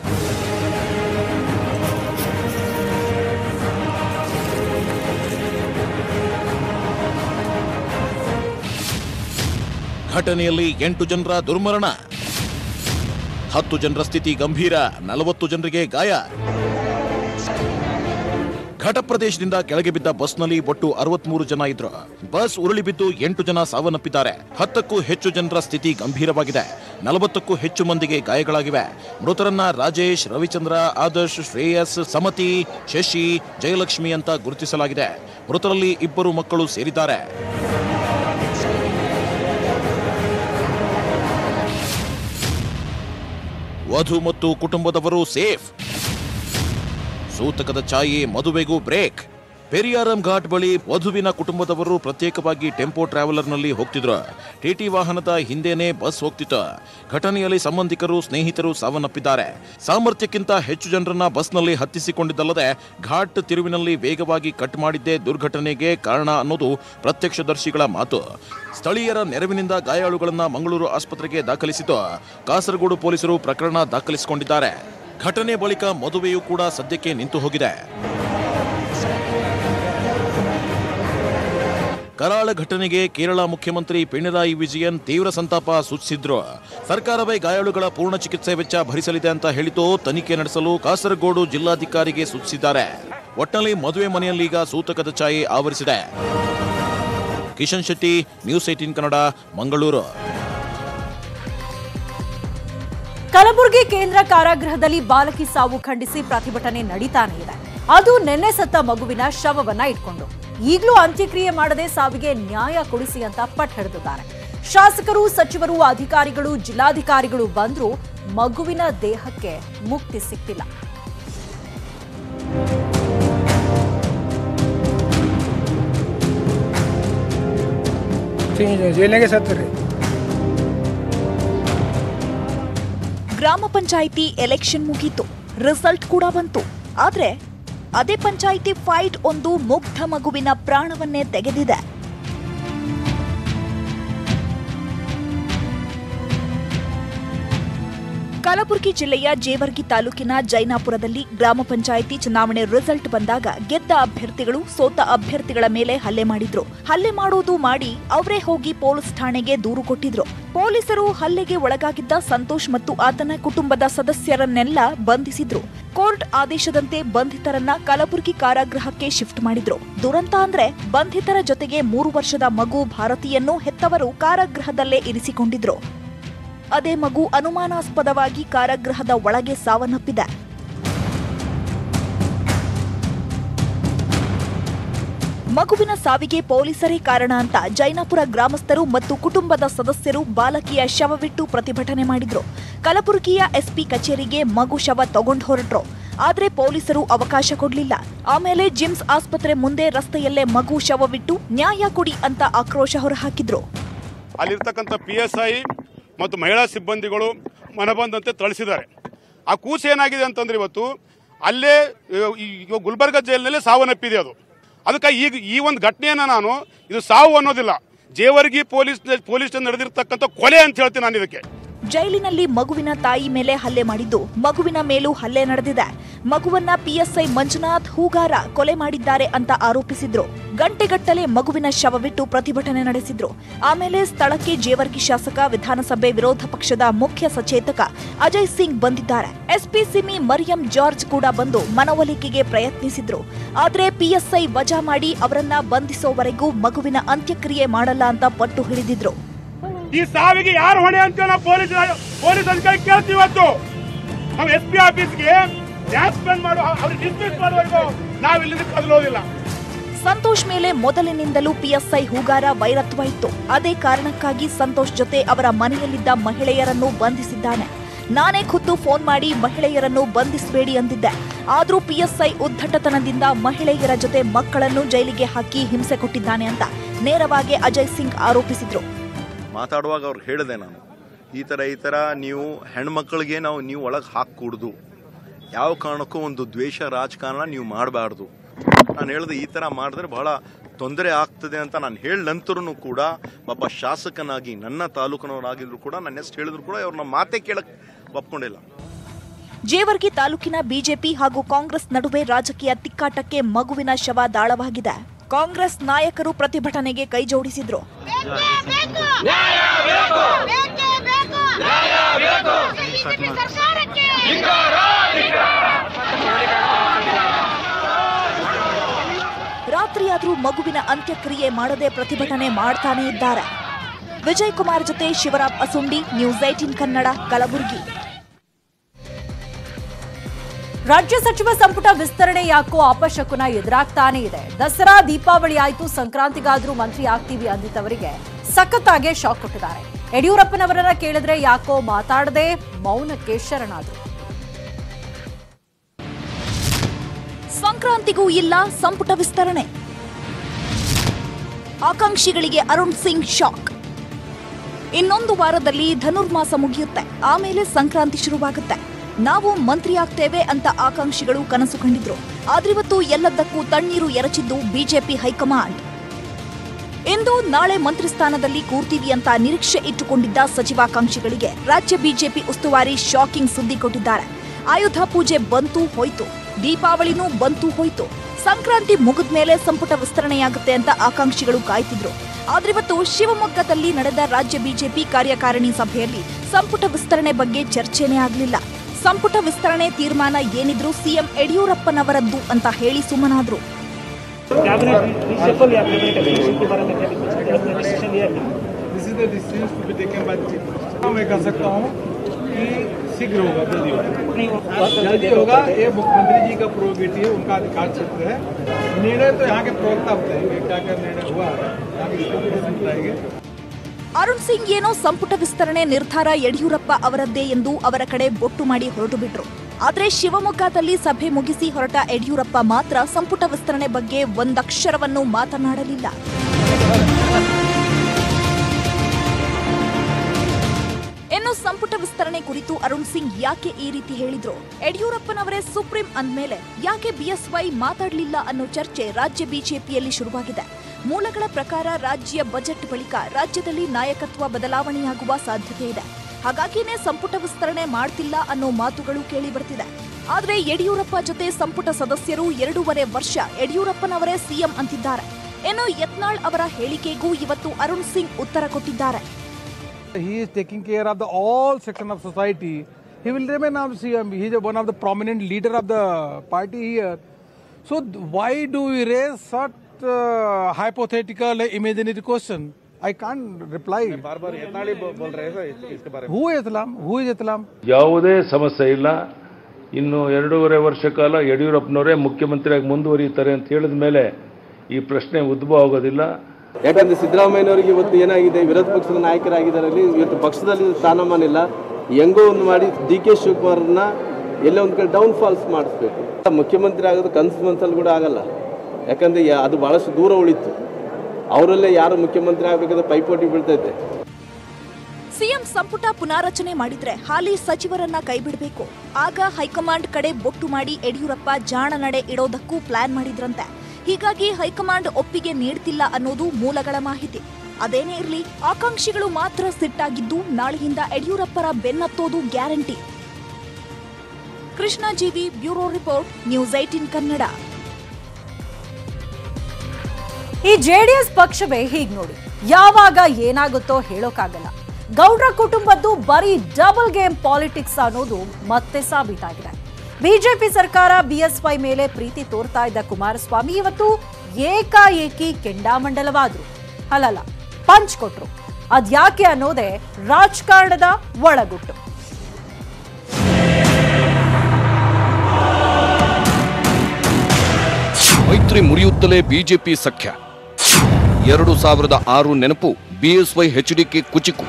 ಘಟನೆಯಲ್ಲಿ ಎಂಟು ಜನರ ದುರ್ಮರಣ ಹತ್ತು ಜನರ ಸ್ಥಿತಿ ಗಂಭೀರ ನಲವತ್ತು ಜನರಿಗೆ ಗಾಯ ಘಟ ಪ್ರದೇಶದಿಂದ ಕೆಳಗೆ ಬಿದ್ದ ಬಸ್ನಲ್ಲಿ ಒಟ್ಟು ಅರವತ್ಮೂರು ಜನ ಇದ್ರು ಬಸ್ ಉರುಳಿ ಬಿದ್ದು ಎಂಟು ಜನ ಸಾವನ್ನಪ್ಪಿದ್ದಾರೆ ಹತ್ತಕ್ಕೂ ಹೆಚ್ಚು ಜನರ ಸ್ಥಿತಿ ಗಂಭೀರವಾಗಿದೆ ನಲವತ್ತಕ್ಕೂ ಹೆಚ್ಚು ಮಂದಿಗೆ ಗಾಯಗಳಾಗಿವೆ ಮೃತರನ್ನ ರಾಜೇಶ್ ರವಿಚಂದ್ರ ಆದರ್ಶ್ ಶ್ರೇಯಸ್ ಸಮತಿ ಶಶಿ ಜಯಲಕ್ಷ್ಮಿ ಅಂತ ಗುರುತಿಸಲಾಗಿದೆ ಮೃತರಲ್ಲಿ ಇಬ್ಬರು ಮಕ್ಕಳು ಸೇರಿದ್ದಾರೆ ವಧು ಮತ್ತು ಕುಟುಂಬದವರು ಸೇಫ್ ಸೂತಕದ ಛಾಯೆ ಮದುವೆಗೂ ಬ್ರೇಕ್ ಪೆರಿಯಾರಂ ಘಾಟ್ ಬಳಿ ವಧುವಿನ ಕುಟುಂಬದವರು ಪ್ರತ್ಯೇಕವಾಗಿ ಟೆಂಪೋ ಟ್ರಾವೆಲರ್ನಲ್ಲಿ ಹೋಗ್ತಿದ್ರು ಟಿಟಿ ವಾಹನದ ಹಿಂದೆನೇ ಬಸ್ ಹೋಗ್ತಿತ್ತು ಘಟನೆಯಲ್ಲಿ ಸಂಬಂಧಿಕರು ಸ್ನೇಹಿತರು ಸಾವನ್ನಪ್ಪಿದ್ದಾರೆ ಸಾಮರ್ಥ್ಯಕ್ಕಿಂತ ಹೆಚ್ಚು ಜನರನ್ನ ಬಸ್ನಲ್ಲಿ ಹತ್ತಿಸಿಕೊಂಡಿದ್ದಲ್ಲದೆ ಘಾಟ್ ತಿರುವಿನಲ್ಲಿ ವೇಗವಾಗಿ ಕಟ್ ಮಾಡಿದ್ದೇ ದುರ್ಘಟನೆಗೆ ಕಾರಣ ಅನ್ನೋದು ಪ್ರತ್ಯಕ್ಷದರ್ಶಿಗಳ ಮಾತು ಸ್ಥಳೀಯರ ನೆರವಿನಿಂದ ಗಾಯಾಳುಗಳನ್ನ ಮಂಗಳೂರು ಆಸ್ಪತ್ರೆಗೆ ದಾಖಲಿಸಿದ್ದು ಕಾಸರಗೋಡು ಪೊಲೀಸರು ಪ್ರಕರಣ ದಾಖಲಿಸಿಕೊಂಡಿದ್ದಾರೆ ಘಟನೆ ಬಳಿಕ ಮದುವೆಯೂ ಕೂಡ ಸದ್ಯಕ್ಕೆ ನಿಂತು ಹೋಗಿದೆ ಕರಾಳ ಘಟನೆಗೆ ಕೇರಳ ಮುಖ್ಯಮಂತ್ರಿ ಪಿಣರಾಯಿ ವಿಜಯನ್ ತೀವ್ರ ಸಂತಾಪ ಸೂಚಿಸಿದ್ರು ಸರ್ಕಾರವೇ ಗಾಯಾಳುಗಳ ಪೂರ್ಣ ಚಿಕಿತ್ಸೆ ವೆಚ್ಚ ಭರಿಸಲಿದೆ ಅಂತ ಹೇಳಿತು ತನಿಖೆ ನಡೆಸಲು ಕಾಸರಗೋಡು ಜಿಲ್ಲಾಧಿಕಾರಿಗೆ ಸೂಚಿಸಿದ್ದಾರೆ ಒಟ್ನಲ್ಲಿ ಮದುವೆ ಮನೆಯಲ್ಲೀಗ ಸೂತಕದ ಛಾಯೆ ಆವರಿಸಿದೆ ಕಿಶನ್ ಶೆಟ್ಟಿ ನ್ಯೂಸ್ ಏಟೀನ್ ಕನ್ನಡ ಮಂಗಳೂರು ಕಲಬುರಗಿ ಕೇಂದ್ರ ಕಾರಾಗೃಹದಲ್ಲಿ ಬಾಲಕಿ ಸಾವು ಖಂಡಿಸಿ ಪ್ರತಿಭಟನೆ ನಡೀತಾನೆ ಇದೆ ಅದು ನೆನ್ನೆ ಸತ್ತ ಮಗುವಿನ ಶವವನ್ನ ಇಟ್ಕೊಂಡು ಈಗಲೂ ಅಂತ್ಯಕ್ರಿಯೆ ಮಾಡದೆ ಸಾವಿಗೆ ನ್ಯಾಯ ಕೊಡಿಸಿ ಅಂತ ಪಟ್ಟು ಹಿಡಿದಿದ್ದಾರೆ ಶಾಸಕರು ಸಚಿವರು ಅಧಿಕಾರಿಗಳು ಜಿಲ್ಲಾಧಿಕಾರಿಗಳು ಬಂದ್ರೂ ಮಗುವಿನ ದೇಹಕ್ಕೆ ಮುಕ್ತಿ ಸಿಕ್ತಿಲ್ಲ ಜೈಲಿನಾಗೆ ಸತ್ತರಿ ಗ್ರಾಮ ಪಂಚಾಯಿತಿ ಎಲೆಕ್ಷನ್ ಮುಗೀತು ರಿಸಲ್ಟ್ ಕೂಡ ಬಂತು ಆದ್ರೆ ಅದೇ ಪಂಚಾಯಿತಿ ಫೈಟ್ ಒಂದು ಮುಗ್ಧ ಮಗುವಿನ ಪ್ರಾಣವನ್ನೇ ತೆಗೆದಿದೆ ಕಲಬುರಗಿ ಜಿಲ್ಲೆಯ ಜೇವರ್ಗಿ ತಾಲೂಕಿನ ಜೈನಾಪುರದಲ್ಲಿ ಗ್ರಾಮ ಪಂಚಾಯಿತಿ ಚುನಾವಣೆ ರಿಸಲ್ಟ್ ಬಂದಾಗ ಗೆದ್ದ ಅಭ್ಯರ್ಥಿಗಳು ಸೋತ ಅಭ್ಯರ್ಥಿಗಳ ಮೇಲೆ ಹಲ್ಲೆ ಮಾಡಿದ್ರು ಹಲ್ಲೆ ಮಾಡೋದು ಮಾಡಿ ಅವರೇ ಹೋಗಿ ಪೊಲೀಸ್ ಠಾಣೆಗೆ ದೂರು ಕೊಟ್ಟಿದ್ರು ಪೊಲೀಸರು ಹಲ್ಲೆಗೆ ಒಳಗಾಗಿದ್ದ ಸಂತೋಷ್ ಮತ್ತು ಆತನ ಕುಟುಂಬದ ಸದಸ್ಯರನ್ನೆಲ್ಲ ಬಂಧಿಸಿದ್ರು ಕೋರ್ಟ್ ಆದೇಶದಂತೆ ಬಂಧಿತರನ್ನ ಕಲಬುರಗಿ ಕಾರಾಗೃಹಕ್ಕೆ ಶಿಫ್ಟ್ ಮಾಡಿದ್ರು ದುರಂತ ಅಂದ್ರೆ ಬಂಧಿತರ ಜೊತೆಗೆ ಮೂರು ವರ್ಷದ ಮಗು ಭಾರತಿಯನ್ನು ಹೆತ್ತವರು ಕಾರಾಗೃಹದಲ್ಲೇ ಇರಿಸಿಕೊಂಡಿದ್ರು ಅದೇ ಮಗು ಅನುಮಾನಾಸ್ಪದವಾಗಿ ಕಾರಾಗೃಹದ ಒಳಗೆ ಸಾವನ್ನಪ್ಪಿದೆ ಮಗುವಿನ ಸಾವಿಗೆ ಪೊಲೀಸರೇ ಕಾರಣ ಅಂತ ಜೈನಾಪುರ ಗ್ರಾಮಸ್ಥರು ಮತ್ತು ಕುಟುಂಬದ ಸದಸ್ಯರು ಬಾಲಕಿಯ ಶವವಿಟ್ಟು ಪ್ರತಿಭಟನೆ ಮಾಡಿದ್ರು ಕಲಬುರಗಿಯ ಎಸ್ಪಿ ಕಚೇರಿಗೆ ಮಗು ಶವ ತಗೊಂಡು ಹೊರಟ್ರು ಆದ್ರೆ ಪೊಲೀಸರು ಅವಕಾಶ ಕೊಡ್ಲಿಲ್ಲ ಆಮೇಲೆ ಜಿಮ್ಸ್ ಆಸ್ಪತ್ರೆ ಮುಂದೆ ರಸ್ತೆಯಲ್ಲೇ ಮಗು ಶವವಿಟ್ಟು ನ್ಯಾಯ ಕೊಡಿ ಅಂತ ಆಕ್ರೋಶ ಹೊರಹಾಕಿದ್ರು ಅಲ್ಲಿರ್ತಕ್ಕಂಥ ಪಿ ಎಸ್ ಐ ಮತ್ತು ಮಹಿಳಾ ಸಿಬ್ಬಂದಿಗಳು ಮನಬಂದಂತೆ ಥಳಿಸಿದ್ದಾರೆ ಆ ಕೂಸು ಏನಾಗಿದೆ ಅಂತಂದ್ರೆ ಇವತ್ತು ಅಲ್ಲೇ ಇವ- ಇವಾಗ ಗುಲ್ಬರ್ಗ ಜೈಲಿನಲ್ಲಿ ಸಾವನ್ನಪ್ಪಿದೆ ಅದು ಅದಕ್ಕೆ ಈಗ ಈ ಒಂದು ಘಟನೆಯನ್ನು ನಾನು ಇದು ಸಾವು ಅನ್ನೋದಿಲ್ಲ ಜೇವರ್ಗಿ ಪೊಲೀಸ್ ಪೊಲೀಸ್ ನಡೆದಿರ್ತಕ್ಕಂಥ ಕೊಲೆ ಅಂತ ಹೇಳ್ತೀನಿ ನಾನು ಇದಕ್ಕೆ ಜೈಲಿನಲ್ಲಿ ಮಗುವಿನ ತಾಯಿ ಮೇಲೆ ಹಲ್ಲೆ ಮಾಡಿದ್ದು ಮಗುವಿನ ಮೇಲೂ ಹಲ್ಲೆ ನಡೆದಿದೆ ಮಗುವನ್ನ ಪಿಎಸ್ಐ ಮಂಜುನಾಥ್ ಹೂಗಾರ ಕೊಲೆ ಮಾಡಿದ್ದಾರೆ ಅಂತ ಆರೋಪಿಸಿದ್ರು ಗಂಟೆಗಟ್ಟಲೆ ಮಗುವಿನ ಶವವಿಟ್ಟು ಪ್ರತಿಭಟನೆ ನಡೆಸಿದ್ರು ಆಮೇಲೆ ಸ್ಥಳಕ್ಕೆ ಜೇವರ್ಗಿ ಶಾಸಕ ವಿಧಾನಸಭೆ ವಿರೋಧ ಪಕ್ಷದ ಮುಖ್ಯ ಸಚೇತಕ ಅಜಯ್ ಸಿಂಗ್ ಬಂದಿದ್ದಾರೆ ಎಸ್ಪಿ ಸಿಮಿ ಮರಿಯಂ ಜಾರ್ಜ್ ಕೂಡ ಬಂದು ಮನವೊಲಿಕೆಗೆ ಪ್ರಯತ್ನಿಸಿದ್ರು ಆದ್ರೆ ಪಿಎಸ್ಐ ವಜಾ ಮಾಡಿ ಅವರನ್ನ ಬಂಧಿಸೋವರೆಗೂ ಮಗುವಿನ ಅಂತ್ಯಕ್ರಿಯೆ ಮಾಡಲ್ಲ ಅಂತ ಪಟ್ಟು ಹಿಡಿದಿದ್ರು ಈ ಸಾವಿಗೆ ಯಾರು ಹೊಣೆ ಅಂತ ನಾವು ಪೊಲೀಸ್ ಪೊಲೀಸ್ ಅಧಿಕಾರಿ ಕೇಳ್ತೀವಿ ಇವತ್ತು ನಾವು ಎಸ್ ಪಿ ಆಫೀಸ್ಗೆ ಟ್ರಾನ್ಸ್ಫರ್ ಮಾಡು ಅವ್ರಿಗೆ ಡಿಸ್ಮಿಸ್ ಮಾಡುವವರೆಗೂ ನಾವು ಇಲ್ಲಿಂದ ಕದಲೋದಿಲ್ಲ ಸಂತೋಷ್ ಮೇಲೆ ಮೊದಲಿನಿಂದಲೂ ಪಿಎಸ್ಐ ಹೂಗಾರ ವೈರತ್ವ ಇತ್ತು ಅದೇ ಕಾರಣಕ್ಕಾಗಿ ಸಂತೋಷ್ ಜೊತೆ ಅವರ ಮನೆಯಲ್ಲಿದ್ದ ಮಹಿಳೆಯರನ್ನು ಬಂಧಿಸಿದ್ದಾನೆ ನಾನೇ ಖುದ್ದು ಫೋನ್ ಮಾಡಿ ಮಹಿಳೆಯರನ್ನು ಬಂಧಿಸಬೇಡಿ ಅಂದಿದ್ದೆ ಆದ್ರೂ ಪಿಎಸ್ಐ ಉದ್ದಟತನದಿಂದ ಮಹಿಳೆಯರ ಜೊತೆ ಮಕ್ಕಳನ್ನು ಜೈಲಿಗೆ ಹಾಕಿ ಹಿಂಸೆ ಕೊಟ್ಟಿದ್ದಾನೆ ಅಂತ ನೇರವಾಗಿ ಅಜಯ್ ಸಿಂಗ್ ಆರೋಪಿಸಿದ್ರು ಮಾತಾಡುವಾಗ ಅವ್ರಿಗೆ ಹೇಳಿದೆ ನಾನು ಈ ಥರ ಈ ಥರ ನೀವು ಹೆಣ್ಮಕ್ಳಿಗೆ ನಾವು ನೀವು ಒಳಗೆ ಹಾಕೂಡ್ದು ಯಾವ ಕಾರಣಕ್ಕೂ ಒಂದು ದ್ವೇಷ ರಾಜಕಾರಣ ನೀವು ಮಾಡಬಾರ್ದು ನಾನು ಹೇಳಿದೆ ಈ ಥರ ಮಾಡಿದ್ರೆ ಬಹಳ ತೊಂದರೆ ಆಗ್ತದೆ ಅಂತ ನಾನು ಹೇಳ ನಂತರೂ ಕೂಡ ಒಬ್ಬ ಶಾಸಕನಾಗಿ ನನ್ನ ತಾಲೂಕಿನವರಾಗಿದ್ರು ಕೂಡ ನನ್ನ ಎಷ್ಟು ಹೇಳಿದ್ರು ಕೂಡ ಅವ್ರನ್ನ ಮಾತೇ ಕೇಳಕ್ಕೆ ಒಪ್ಕೊಂಡಿಲ್ಲ ಜೇವರ್ಗಿ ತಾಲೂಕಿನ ಬಿಜೆಪಿ ಹಾಗೂ ಕಾಂಗ್ರೆಸ್ ನಡುವೆ ರಾಜಕೀಯ ತಿಕ್ಕಾಟಕ್ಕೆ ಮಗುವಿನ ಶವ ದಾಳವಾಗಿದೆ ಕಾಂಗ್ರೆಸ್ ನಾಯಕರು ಪ್ರತಿಭಟನೆಗೆ ಕೈಜೋಡಿಸಿದ್ರು ರಾತ್ರಿಯಾದ್ರೂ ಮಗುವಿನ ಅಂತ್ಯಕ್ರಿಯೆ ಮಾಡದೆ ಪ್ರತಿಭಟನೆ ಮಾಡ್ತಾನೆ ಇದ್ದಾರೆ ವಿಜಯ್ ಕುಮಾರ್ ಜೊತೆ ಶಿವರಾಮ್ ಅಸುಂಡಿ ನ್ಯೂಸ್ ಏಟಿನ್ ಕನ್ನಡ ಕಲಬುರಗಿ ರಾಜ್ಯ ಸಚಿವ ಸಂಪುಟ ವಿಸ್ತರಣೆ ಯಾಕೋ ಅಪಶಕುನ ಎದುರಾಗ್ತಾನೆ ಇದೆ ದಸರಾ ದೀಪಾವಳಿ ಆಯ್ತು ಸಂಕ್ರಾಂತಿಗಾದ್ರೂ ಮಂತ್ರಿ ಆಗ್ತೀವಿ ಅಂದಿದ್ದವರಿಗೆ ಸಖತ್ತಾಗೆ ಶಾಕ್ ಕೊಟ್ಟಿದ್ದಾರೆ ಯಡಿಯೂರಪ್ಪನವರನ್ನ ಕೇಳಿದ್ರೆ ಯಾಕೋ ಮಾತಾಡದೆ ಮೌನಕ್ಕೆ ಶರಣಾದ್ರು ಸಂಕ್ರಾಂತಿಗೂ ಇಲ್ಲ ಸಂಪುಟ ವಿಸ್ತರಣೆ ಆಕಾಂಕ್ಷಿಗಳಿಗೆ ಅರುಣ್ ಸಿಂಗ್ ಶಾಕ್ ಇನ್ನೊಂದು ವಾರದಲ್ಲಿ ಧನುರ್ಮಾಸ ಮುಗಿಯುತ್ತೆ ಆಮೇಲೆ ಸಂಕ್ರಾಂತಿ ಶುರುವಾಗುತ್ತೆ ನಾವು ಮಂತ್ರಿ ಆಗ್ತೇವೆ ಅಂತ ಆಕಾಂಕ್ಷಿಗಳು ಕನಸು ಕಂಡಿದ್ರು ಆದ್ರಿವತ್ತು ಎಲ್ಲದಕ್ಕೂ ತಣ್ಣೀರು ಎರಚಿದ್ದು ಬಿಜೆಪಿ ಹೈಕಮಾಂಡ್ ಇಂದು ನಾಳೆ ಮಂತ್ರಿ ಸ್ಥಾನದಲ್ಲಿ ಕೂರ್ತೀವಿ ಅಂತ ನಿರೀಕ್ಷೆ ಇಟ್ಟುಕೊಂಡಿದ್ದ ಸಚಿವಾಕಾಂಕ್ಷಿಗಳಿಗೆ ರಾಜ್ಯ ಬಿಜೆಪಿ ಉಸ್ತುವಾರಿ ಶಾಕಿಂಗ್ ಸುದ್ದಿ ಕೊಟ್ಟಿದ್ದಾರೆ ಆಯುಧ ಪೂಜೆ ಬಂತು ಹೋಯ್ತು ದೀಪಾವಳಿನೂ ಬಂತು ಹೋಯ್ತು ಸಂಕ್ರಾಂತಿ ಮುಗಿದ್ಮೇಲೆ ಸಂಪುಟ ವಿಸ್ತರಣೆಯಾಗುತ್ತೆ ಅಂತ ಆಕಾಂಕ್ಷಿಗಳು ಕಾಯ್ತಿದ್ರು ಆದ್ರಿವತ್ತು ಶಿವಮೊಗ್ಗದಲ್ಲಿ ನಡೆದ ರಾಜ್ಯ ಬಿಜೆಪಿ ಕಾರ್ಯಕಾರಿಣಿ ಸಭೆಯಲ್ಲಿ ಸಂಪುಟ ವಿಸ್ತರಣೆ ಬಗ್ಗೆ ಚರ್ಚೆನೇ ಆಗಲಿಲ್ಲ ಸಂಪುಟ ವಿಸ್ತರಣೆ ತೀರ್ಮಾನ ಏನಿದ್ರು ಸಿಎಂ ಯಡಿಯೂರಪ್ಪನವರದ್ದು ಅಂತ ಹೇಳಿ ಸುಮ್ಮನಾದ್ರು This is the decision to be taken by the chief. हाँ, मैं कह सकता हूँ कि शीघ्र होगा जल्दी होगा जल्दी होगा ये मुख्यमंत्री जी का प्रोगेटिव है उनका अधिकार क्षेत्र है निर्णय तो यहाँ के प्रवक्ता बताएंगे क्या क्या निर्णय हुआ है यहाँ के स्पेसिफिकेशन बताएंगे ಅರುಣ್ ಸಿಂಗ್ ಏನೋ ಸಂಪುಟ ವಿಸ್ತರಣೆ ನಿರ್ಧಾರ ಯಡಿಯೂರಪ್ಪ ಅವರದ್ದೇ ಎಂದು ಅವರ ಕಡೆ ಬೊಟ್ಟು ಮಾಡಿ ಹೊರಟು ಬಿಟ್ರು ಆದ್ರೆ ಶಿವಮೊಗ್ಗದಲ್ಲಿ ಸಭೆ ಮುಗಿಸಿ ಹೊರಟ ಯಡಿಯೂರಪ್ಪ ಮಾತ್ರ ಸಂಪುಟ ವಿಸ್ತರಣೆ ಬಗ್ಗೆ ಒಂದಕ್ಷರವನ್ನು ಮಾತನಾಡಲಿಲ್ಲ ಇನ್ನು ಸಂಪುಟ ವಿಸ್ತರಣೆ ಕುರಿತು ಅರುಣ್ ಸಿಂಗ್ ಯಾಕೆ ಈ ರೀತಿ ಹೇಳಿದ್ರು ಯಡಿಯೂರಪ್ಪನವರೇ ಸುಪ್ರೀಂ ಅಂದ್ಮೇಲೆ ಯಾಕೆ ಬಿಎಸ್ವೈ ಮಾತಾಡಲಿಲ್ಲ ಅನ್ನೋ ಚರ್ಚೆ ರಾಜ್ಯ ಬಿಜೆಪಿಯಲ್ಲಿ ಶುರುವಾಗಿದೆ ಮೂಲಗಳ ಪ್ರಕಾರ ರಾಜ್ಯ ಬಜೆಟ್ ಬಳಿಕ ರಾಜ್ಯದಲ್ಲಿ ನಾಯಕತ್ವ ಬದಲಾವಣೆಯಾಗುವ ಸಾಧ್ಯತೆ ಇದೆ ಹಾಗಾಗಿನೇ ಸಂಪುಟ ವಿಸ್ತರಣೆ ಮಾಡ್ತಿಲ್ಲ ಅನ್ನೋ ಮಾತುಗಳು ಕೇಳಿ ಬರ್ತಿದೆ ಆದ್ರೆ ಯಡಿಯೂರಪ್ಪ ಜೊತೆ ಸಂಪುಟ ಸದಸ್ಯರು ಎರಡೂವರೆ ವರ್ಷ ಯಡಿಯೂರಪ್ಪನವರೇ ಸಿಎಂ ಅಂತಿದ್ದಾರೆ ಇನ್ನು ಯತ್ನಾಳ್ ಅವರ ಹೇಳಿಕೆಗೂ ಇವತ್ತು ಅರುಣ್ ಸಿಂಗ್ ಉತ್ತರ ಕೊಟ್ಟಿದ್ದಾರೆ He is taking care of the all section of society. He will remain our CM. He is one of the prominent leader of the party here. So th- why do we raise such uh, hypothetical, imaginary question? I can't reply. Who is Islam? Who is Islam? ಯಾವುದೇ ಸಮಸ್ಯೆ ಇಲ್ಲ ಇನ್ನು ಎರಡೂವರೆ ವರ್ಷ ಕಾಲ ಯಡಿಯೂರಪ್ಪನವರೇ ಮುಖ್ಯಮಂತ್ರಿಯಾಗಿ ಮುಂದುವರಿಯುತ್ತಾರೆ ಅಂತ ಹೇಳಿದ ಮೇಲೆ ಈ ಪ್ರಶ್ನೆ ಉದ್ಭವ ಆಗೋದಿಲ್ಲ ಯಾಕಂದ್ರೆ ಸಿದ್ದರಾಮಯ್ಯನವರಿಗೆ ಇವತ್ತು ಏನಾಗಿದೆ ವಿರೋಧ ಪಕ್ಷದ ನಾಯಕರಾಗಿದ್ದಾರಲ್ಲಿ ಇವತ್ತು ಪಕ್ಷದಲ್ಲಿ ಸ್ಥಾನಮಾನ ಇಲ್ಲ ಹೆಂಗೋ ಒಂದು ಮಾಡಿ ಡಿ ಕೆ ಶಿವಕುಮಾರ್ನ ಎಲ್ಲೋ ಒಂದು ಕಡೆ ಡೌನ್ ಫಾಲ್ಸ್ ಮಾಡಿಸ್ಬೇಕು ಮುಖ್ಯಮಂತ್ರಿ ಆಗೋದು ಕನಸು ಮನಸ್ಸಲ್ಲಿ ಕೂಡ ಆಗಲ್ಲ ಯಾಕಂದ್ರೆ ಯಾ- ಅದು ಬಹಳಷ್ಟು ದೂರ ಉಳಿತು ಅವರಲ್ಲೇ ಯಾರು ಮುಖ್ಯಮಂತ್ರಿ ಆಗಬೇಕಾದ್ರೆ ಪೈಪೋಟಿ ಬೀಳ್ತೈತೆ ಸಿಎಂ ಸಂಪುಟ ಪುನಾರಚನೆ ಮಾಡಿದ್ರೆ ಹಾಲಿ ಸಚಿವರನ್ನ ಕೈಬಿಡಬೇಕು ಆಗ ಹೈಕಮಾಂಡ್ ಕಡೆ ಬೊಟ್ಟು ಮಾಡಿ ಯಡಿಯೂರಪ್ಪ ಜಾಣ ನಡೆ ಇಡೋದಕ್ಕೂ ಪ್ಲಾನ್ ಮಾಡಿದ್ರಂತೆ ಹೀಗಾಗಿ ಹೈಕಮಾಂಡ್ ಒಪ್ಪಿಗೆ ನೀಡ್ತಿಲ್ಲ ಅನ್ನೋದು ಮೂಲಗಳ ಮಾಹಿತಿ ಅದೇನೇ ಇರಲಿ ಆಕಾಂಕ್ಷಿಗಳು ಮಾತ್ರ ಸಿಟ್ಟಾಗಿದ್ದು ನಾಳೆಯಿಂದ ಯಡಿಯೂರಪ್ಪರ ಬೆನ್ನತ್ತೋದು guarantee Krishna Jeevi bureau report news eighteen Kannada ಈ ಜೆಡಿಎಸ್ ಪಕ್ಷವೇ ಹೀಗ್ ನೋಡಿ ಯಾವಾಗ ಏನಾಗುತ್ತೋ ಹೇಳೋಕ್ಕಾಗಲ್ಲ ಗೌಡ್ರ ಕುಟುಂಬದ್ದು ಬರೀ ಡಬಲ್ ಗೇಮ್ ಪಾಲಿಟಿಕ್ಸ್ ಅನ್ನೋದು ಮತ್ತೆ ಸಾಬೀತಾಗಿದೆ ಬಿಜೆಪಿ ಸರ್ಕಾರ ಬಿಎಸ್ವೈ ಮೇಲೆ ಪ್ರೀತಿ ತೋರ್ತಾ ಇದ್ದ ಕುಮಾರಸ್ವಾಮಿ ಇವತ್ತು ಏಕಾಏಕಿ ಕೆಂಡಾಮಂಡಲವಾದ್ರು ಅಲ್ಲಲ್ಲ ಪಂಚ್ ಕೊಟ್ರು ಅದ್ಯಾಕೆ ಅನ್ನೋದೇ ರಾಜಕಾರಣದ ಒಳಗುಟ್ಟು ಮೈತ್ರಿ ಮುರಿಯುತ್ತಲೇ ಬಿಜೆಪಿ ಸಖ್ಯ ಎರಡು ಸಾವಿರದ ಆರು ನೆನಪು ಬಿಎಸ್ವೈ ಎಚ್ಡಿಕೆ ಕುಚಿಕು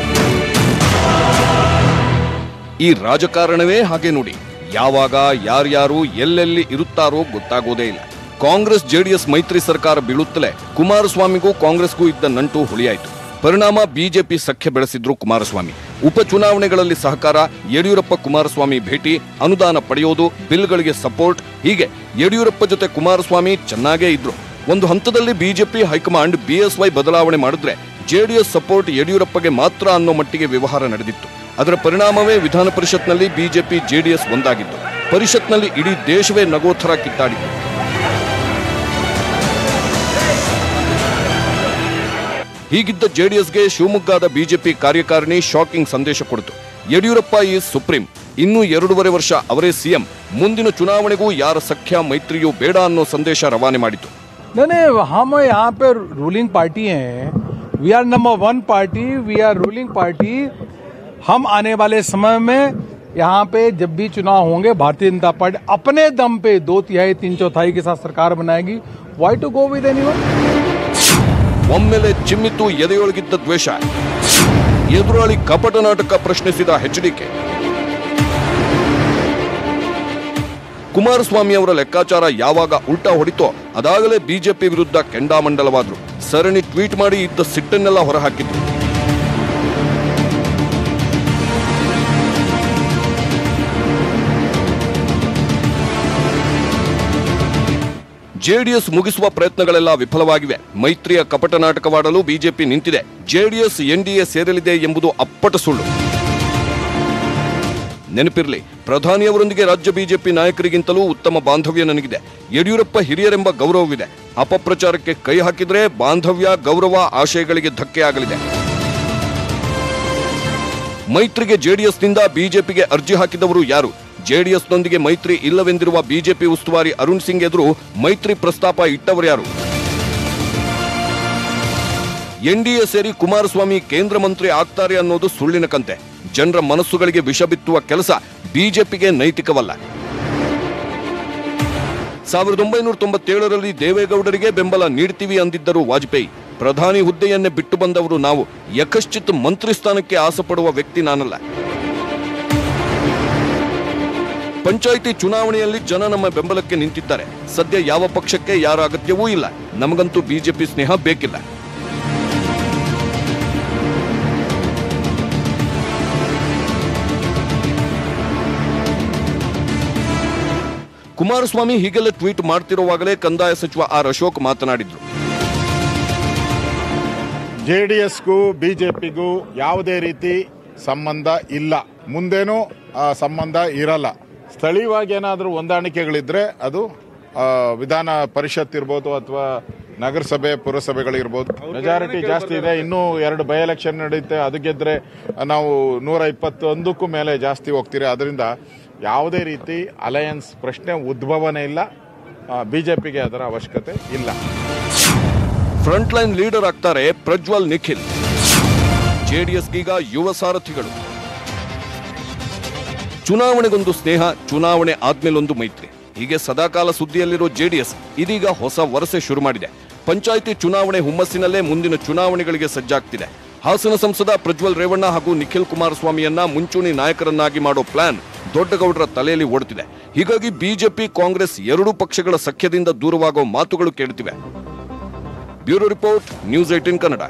ಈ ರಾಜಕಾರಣವೇ ಹಾಗೆ ನೋಡಿ ಯಾವಾಗ ಯಾರ್ಯಾರು ಎಲ್ಲೆಲ್ಲಿ ಇರುತ್ತಾರೋ ಗೊತ್ತಾಗೋದೇ ಇಲ್ಲ ಕಾಂಗ್ರೆಸ್ ಜೆಡಿಎಸ್ ಮೈತ್ರಿ ಸರ್ಕಾರ ಬೀಳುತ್ತಲೇ ಕುಮಾರಸ್ವಾಮಿಗೂ ಕಾಂಗ್ರೆಸ್ಗೂ ಇದ್ದ ನಂಟು ಹುಳಿಯಾಯಿತು ಪರಿಣಾಮ ಬಿಜೆಪಿ ಸಖ್ಯ ಬೆಳೆಸಿದ್ರು ಕುಮಾರಸ್ವಾಮಿ ಉಪಚುನಾವಣೆಗಳಲ್ಲಿ ಸಹಕಾರ ಯಡಿಯೂರಪ್ಪ ಕುಮಾರಸ್ವಾಮಿ ಭೇಟಿ ಅನುದಾನ ಪಡೆಯೋದು ಬಿಲ್ಗಳಿಗೆ ಸಪೋರ್ಟ್ ಹೀಗೆ ಯಡಿಯೂರಪ್ಪ ಜೊತೆ ಕುಮಾರಸ್ವಾಮಿ ಚೆನ್ನಾಗೇ ಇದ್ರು ಒಂದು ಹಂತದಲ್ಲಿ ಬಿಜೆಪಿ ಹೈಕಮಾಂಡ್ ಬಿಎಸ್ವೈ ಬದಲಾವಣೆ ಮಾಡಿದ್ರೆ ಜೆಡಿಎಸ್ ಸಪೋರ್ಟ್ ಯಡಿಯೂರಪ್ಪಗೆ ಮಾತ್ರ ಅನ್ನೋ ಮಟ್ಟಿಗೆ ವ್ಯವಹಾರ ನಡೆದಿತ್ತು ಅದರ ಪರಿಣಾಮವೇ ವಿಧಾನ ಪರಿಷತ್ನಲ್ಲಿ ಬಿಜೆಪಿ ಜೆಡಿಎಸ್ ಒಂದಾಗಿತ್ತು ಪರಿಷತ್ನಲ್ಲಿ ಇಡೀ ದೇಶವೇ ನಗೋಥರ ಕಿತ್ತಾಡಿತು ಹೀಗಿದ್ದ ಜೆಡಿಎಸ್ಗೆ ಶಿವಮೊಗ್ಗದ ಬಿಜೆಪಿ ಕಾರ್ಯಕಾರಿಣಿ ಶಾಕಿಂಗ್ ಸಂದೇಶ ಕೊಡಿತು ಯಡಿಯೂರಪ್ಪ ಈಸ್ ಸುಪ್ರೀಂ ಇನ್ನೂ ಎರಡೂವರೆ ವರ್ಷ ಅವರೇ ಸಿಎಂ ಮುಂದಿನ ಚುನಾವಣೆಗೂ ಯಾರ ಸಖ್ಯ ಮೈತ್ರಿಯೂ ಬೇಡ ಅನ್ನೋ ಸಂದೇಶ ರವಾನೆ ಮಾಡಿತು नहीं नहीं हम यहाँ पे रूलिंग पार्टी हैं we are number one party we are ruling party हम आने वाले समय में यहाँ पे जब भी चुनाव होंगे भारतीय जनता पार्टी अपने दम पे दो तिहाई तीन चौथाई के साथ सरकार बनाएगी why to go with any ಒಮ್ಮೆಲೆ ಚಿಮ್ಮಿತು ಎದೆಯೊಳಗಿದ್ದ ದ್ವೇಷ ಎದುರಾಳಿ ಕಪಟ ನಾಟಕ ಪ್ರಶ್ನಿಸಿದ ಎಚ್ಡಿಕೆ ಕುಮಾರಸ್ವಾಮಿ ಅವರ ಲೆಕ್ಕಾಚಾರ ಯಾವಾಗ ಉಲ್ಟಾ ಹೊಡಿತೋ ಅದಾಗಲೇ ಬಿಜೆಪಿ ವಿರುದ್ಧ ಕೆಂಡಾಮಂಡಲವಾದ್ರು ಸರಣಿ ಟ್ವೀಟ್ ಮಾಡಿ ಇದ್ದ ಸಿಟ್ಟನ್ನೆಲ್ಲ ಹೊರಹಾಕಿದ್ರು ಜೆಡಿಎಸ್ ಮುಗಿಸುವ ಪ್ರಯತ್ನಗಳೆಲ್ಲ ವಿಫಲವಾಗಿವೆ ಮೈತ್ರಿಯ ಕಪಟ ನಾಟಕವಾಡಲು ಬಿಜೆಪಿ ನಿಂತಿದೆ ಜೆಡಿಎಸ್ ಎನ್ಡಿಎ ಸೇರಲಿದೆ ಎಂಬುದು ಅಪ್ಪಟ ಸುಳ್ಳು ನೆನಪಿರಲಿ ಪ್ರಧಾನಿಯವರೊಂದಿಗೆ ರಾಜ್ಯ ಬಿಜೆಪಿ ನಾಯಕರಿಗಿಂತಲೂ ಉತ್ತಮ ಬಾಂಧವ್ಯ ನನಗಿದೆ ಯಡಿಯೂರಪ್ಪ ಹಿರಿಯರೆಂಬ ಗೌರವವಿದೆ ಅಪಪ್ರಚಾರಕ್ಕೆ ಕೈ ಹಾಕಿದ್ರೆ ಬಾಂಧವ್ಯ ಗೌರವ ಆಶಯಗಳಿಗೆ ಧಕ್ಕೆ ಆಗಲಿದೆ ಮೈತ್ರಿಗೆ ಜೆಡಿಎಸ್ನಿಂದ ಬಿಜೆಪಿಗೆ ಅರ್ಜಿ ಹಾಕಿದವರು ಯಾರು ಜೆಡಿಎಸ್ನೊಂದಿಗೆ ಮೈತ್ರಿ ಇಲ್ಲವೆಂದಿರುವ ಬಿಜೆಪಿ ಉಸ್ತುವಾರಿ ಅರುಣ್ ಸಿಂಗ್ ಎದುರು ಮೈತ್ರಿ ಪ್ರಸ್ತಾಪ ಇಟ್ಟವರು ಯಾರು ಎನ್ಡಿಎ ಸೇರಿ ಕುಮಾರಸ್ವಾಮಿ ಕೇಂದ್ರ ಮಂತ್ರಿ ಆಗ್ತಾರೆ ಅನ್ನೋದು ಸುಳ್ಳಿನ ಕಂತೆ ಜನರ ಮನಸ್ಸುಗಳಿಗೆ ವಿಷ ಬಿತ್ತುವ ಕೆಲಸ ಬಿಜೆಪಿಗೆ ನೈತಿಕವಲ್ಲ ಸಾವಿರದ ಒಂಬೈನೂರ ತೊಂಬತ್ತೇಳರಲ್ಲಿ ದೇವೇಗೌಡರಿಗೆ ಬೆಂಬಲ ನೀಡ್ತೀವಿ ಅಂದಿದ್ದರು ವಾಜಪೇಯಿ ಪ್ರಧಾನಿ ಹುದ್ದೆಯನ್ನೇ ಬಿಟ್ಟು ಬಂದವರು ನಾವು ಯಕಶ್ಚಿತ್ ಮಂತ್ರಿ ಸ್ಥಾನಕ್ಕೆ ಆಸೆಪಡುವ ವ್ಯಕ್ತಿ ನಾನಲ್ಲ ಪಂಚಾಯಿತಿ ಚುನಾವಣೆಯಲ್ಲಿ ಜನ ನಮ್ಮ ಬೆಂಬಲಕ್ಕೆ ನಿಂತಿದ್ದಾರೆ ಸದ್ಯ ಯಾವ ಪಕ್ಷಕ್ಕೆ ಯಾರ ಅಗತ್ಯವೂ ಇಲ್ಲ ನಮಗಂತೂ ಬಿಜೆಪಿ ಸ್ನೇಹ ಬೇಕಿಲ್ಲ ಕುಮಾರಸ್ವಾಮಿ ಹೀಗೆಲ್ಲ ಟ್ವೀಟ್ ಮಾಡ್ತಿರುವಾಗಲೇ ಕಂದಾಯ ಸಚಿವ ಆರ್ ಅಶೋಕ್ ಮಾತನಾಡಿದ್ರು ಜೆ ಡಿ ಎಸ್ಗೂ ಬಿ ಜೆ ಪಿಗೂ ಯಾವುದೇ ರೀತಿ ಸಂಬಂಧ ಇಲ್ಲ ಮುಂದೇನೂ ಆ ಸಂಬಂಧ ಇರಲ್ಲ ಸ್ಥಳೀಯವಾಗಿ ಏನಾದರೂ ಹೊಂದಾಣಿಕೆಗಳಿದ್ರೆ ಅದು ಆ, ವಿಧಾನ ಪರಿಷತ್ ಇರ್ಬೋದು ಅಥವಾ ನಗರಸಭೆ ಪುರಸಭೆಗಳಿರ್ಬೋದು ಮೆಜಾರಿಟಿ ಜಾಸ್ತಿ ಇದೆ ಇನ್ನೂ ಎರಡು ಬೈ ಎಲೆಕ್ಷನ್ ನಡೆಯುತ್ತೆ ಅದು ಗೆದ್ರೆ ನಾವು ನೂರ ಇಪ್ಪತ್ತೊಂದಕ್ಕೂ ಮೇಲೆ ಜಾಸ್ತಿ ಹೋಗ್ತೀರಿ ಅದರಿಂದ ಯಾವುದೇ ರೀತಿ ಅಲಯನ್ಸ್ ಪ್ರಶ್ನೆ ಉದ್ಭವನೇ ಇಲ್ಲ ಬಿಜೆಪಿಗೆ ಅದರ ಅವಶ್ಯಕತೆ ಇಲ್ಲ ಫ್ರಂಟ್ ಲೈನ್ ಲೀಡರ್ ಆಗ್ತಾರೆ ಪ್ರಜ್ವಲ್ ನಿಖಿಲ್ ಜೆಡಿಎಸ್ಗೀಗ ಯುವ ಸಾರಥಿಗಳು ಚುನಾವಣೆಗೊಂದು ಸ್ನೇಹ ಚುನಾವಣೆ ಆದ್ಮೇಲೊಂದು ಮೈತ್ರಿ ಹೀಗೆ ಸದಾಕಾಲ ಸುದ್ದಿಯಲ್ಲಿರೋ ಜೆಡಿಎಸ್ ಇದೀಗ ಹೊಸ ವರಸೆ ಶುರು ಮಾಡಿದೆ ಪಂಚಾಯಿತಿ ಚುನಾವಣೆ ಹುಮ್ಮಸ್ಸಿನಲ್ಲೇ ಮುಂದಿನ ಚುನಾವಣೆಗಳಿಗೆ ಸಜ್ಜಾಗ್ತಿದೆ ಹಾಸನ ಸಂಸದ ಪ್ರಜ್ವಲ್ ರೇವಣ್ಣ ಹಾಗೂ ನಿಖಿಲ್ ಕುಮಾರಸ್ವಾಮಿಯನ್ನ ಮುಂಚೂಣಿ ನಾಯಕರನ್ನಾಗಿ ಮಾಡೋ ಪ್ಲಾನ್ ದೊಡ್ಡಗೌಡರ ತಲೆಯಲ್ಲಿ ಓಡುತ್ತಿದೆ ಹೀಗಾಗಿ ಬಿಜೆಪಿ ಕಾಂಗ್ರೆಸ್ ಎರಡೂ ಪಕ್ಷಗಳ ಸಖ್ಯದಿಂದ ದೂರವಾಗೋ ಮಾತುಗಳು ಕೇಳುತ್ತಿವೆ bureau report news eighteen Kannada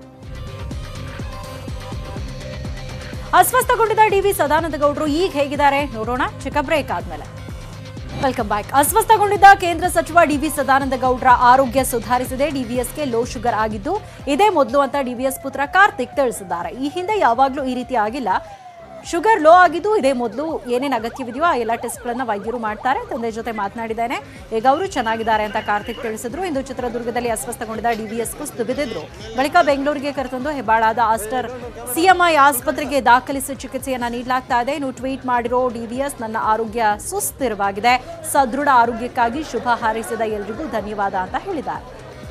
ಅಸ್ವಸ್ಥಗೊಂಡಿದ್ದ ಡಿವಿ ಸದಾನಂದ ಗೌಡರು ಈಗ ಹೇಗಿದ್ದಾರೆ ನೋಡೋಣ ಚಿಕ್ಕ ಬ್ರೇಕ್ ಆದ್ಮೇಲೆ ವೆಲ್ಕಮ್ ಬ್ಯಾಕ್ ಅಸ್ವಸ್ಥಗೊಂಡಿದ್ದ ಕೇಂದ್ರ ಸಚಿವ ಡಿವಿ ಸದಾನಂದ ಗೌಡರ ಆರೋಗ್ಯ ಸುಧಾರಿಸಿದೆ ಡಿವಿಎಸ್ಗೆ ಲೋ ಶುಗರ್ ಆಗಿದ್ದು ಇದೇ ಮೊದಲು ಅಂತ ಡಿವಿಎಸ್ ಪುತ್ರ ಕಾರ್ತಿಕ್ ತಿಳಿಸಿದ್ದಾರೆ ಈ ಹಿಂದೆ ಯಾವಾಗಲೂ ಈ ರೀತಿ ಆಗಿಲ್ಲ ಶುಗರ್ ಲೋ ಆಗಿದ್ದು ಇದೇ ಮೊದಲು ಏನೇನು ಅಗತ್ಯವಿದೆಯೋ ಆ ಎಲ್ಲ ಟೆಸ್ಟ್ಗಳನ್ನ ವೈದ್ಯರು ಮಾಡ್ತಾರೆ ತಂದೆ ಜೊತೆ ಮಾತನಾಡಿದ್ದೇನೆ ಈಗ ಅವರು ಚೆನ್ನಾಗಿದ್ದಾರೆ ಅಂತ ಕಾರ್ತಿಕ್ ತಿಳಿಸಿದ್ರು ಇಂದು ಚಿತ್ರದುರ್ಗದಲ್ಲಿ ಅಸ್ವಸ್ಥಗೊಂಡಿದ್ದ ಡಿವಿಎಸ್ ಕುಸ್ತು ಬಿದ್ದಿದ್ರು ಬಳಿಕ ಬೆಂಗಳೂರಿಗೆ ಕರೆತಂದು ಹೆಬ್ಬಾಳಾದ ಆಸ್ಟರ್ ಸಿಎಂಐ ಆಸ್ಪತ್ರೆಗೆ ದಾಖಲಿಸಿ ಚಿಕಿತ್ಸೆಯನ್ನ ನೀಡಲಾಗ್ತಾ ಇದೆ ಇನ್ನು ಟ್ವೀಟ್ ಮಾಡಿರೋ ಡಿವಿಎಸ್ ನನ್ನ ಆರೋಗ್ಯ ಸುಸ್ಥಿರವಾಗಿದೆ ಸದೃಢ ಆರೋಗ್ಯಕ್ಕಾಗಿ ಶುಭ ಹಾರೈಸಿದ ಎಲ್ರಿಗೂ ಧನ್ಯವಾದ ಅಂತ ಹೇಳಿದ್ದಾರೆ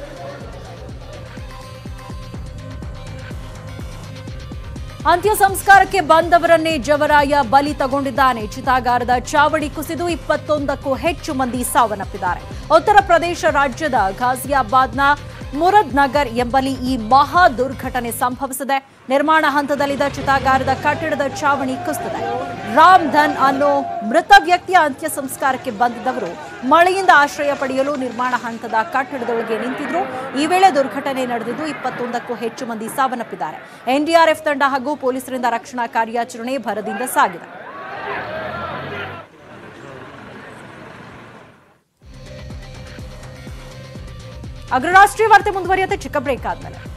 ಅಂತ್ಯ ಸಂಸ್ಕಾರಕ್ಕೆ ಬಂದವರನ್ನೇ ಜವರಾಯ ಬಲಿ ತಗೊಂಡಿದ್ದಾನೆ ಚಿತಾಗಾರದ ಚಾವಡಿ ಕುಸಿದು ಇಪ್ಪತ್ತೊಂದಕ್ಕೂ ಹೆಚ್ಚು ಮಂದಿ ಸಾವನ್ನಪ್ಪಿದ್ದಾರೆ ಉತ್ತರ ಪ್ರದೇಶ ರಾಜ್ಯದ ಘಾಜಿಯಾಬಾದ್ನ ಮುರದ್ ನಗರ್ ಎಂಬಲ್ಲಿ ಈ ಮಹಾ ದುರ್ಘಟನೆ ಸಂಭವಿಸಿದೆ ನಿರ್ಮಾಣ ಹಂತದಲ್ಲಿದ್ದ ಚಿತಾಗಾರದ ಕಟ್ಟಡದ ಚಾವಣಿ ಕುಸಿದಿದೆ ರಾಮ್ ಧನ್ ಅನ್ನೋ ಮೃತ ವ್ಯಕ್ತಿಯ ಅಂತ್ಯ ಸಂಸ್ಕಾರಕ್ಕೆ ಬಂದಿದ್ದವರು ಮಳೆಯಿಂದ ಆಶ್ರಯ ಪಡೆಯಲು ನಿರ್ಮಾಣ ಹಂತದ ಕಟ್ಟಡದೊಳಗೆ ನಿಂತಿದ್ರು ಈ ವೇಳೆ ದುರ್ಘಟನೆ ನಡೆದಿದ್ದು ಇಪ್ಪತ್ತೊಂದಕ್ಕೂ ಹೆಚ್ಚು ಮಂದಿ ಸಾವನ್ನಪ್ಪಿದ್ದಾರೆ ಎನ್ಡಿಆರ್ಎಫ್ ತಂಡ ಹಾಗೂ ಪೊಲೀಸರಿಂದ ರಕ್ಷಣಾ ಕಾರ್ಯಾಚರಣೆ ಭರದಿಂದ ಸಾಗಿದೆ ಅಗ್ರರಾಷ್ಟ್ರೀಯ ವಾರ್ತೆ ಮುಂದುವರಿಯುತ್ತೆ ಚಿಕ್ಕ ಬ್ರೇಕ್ ಆದ್ಮೇಲೆ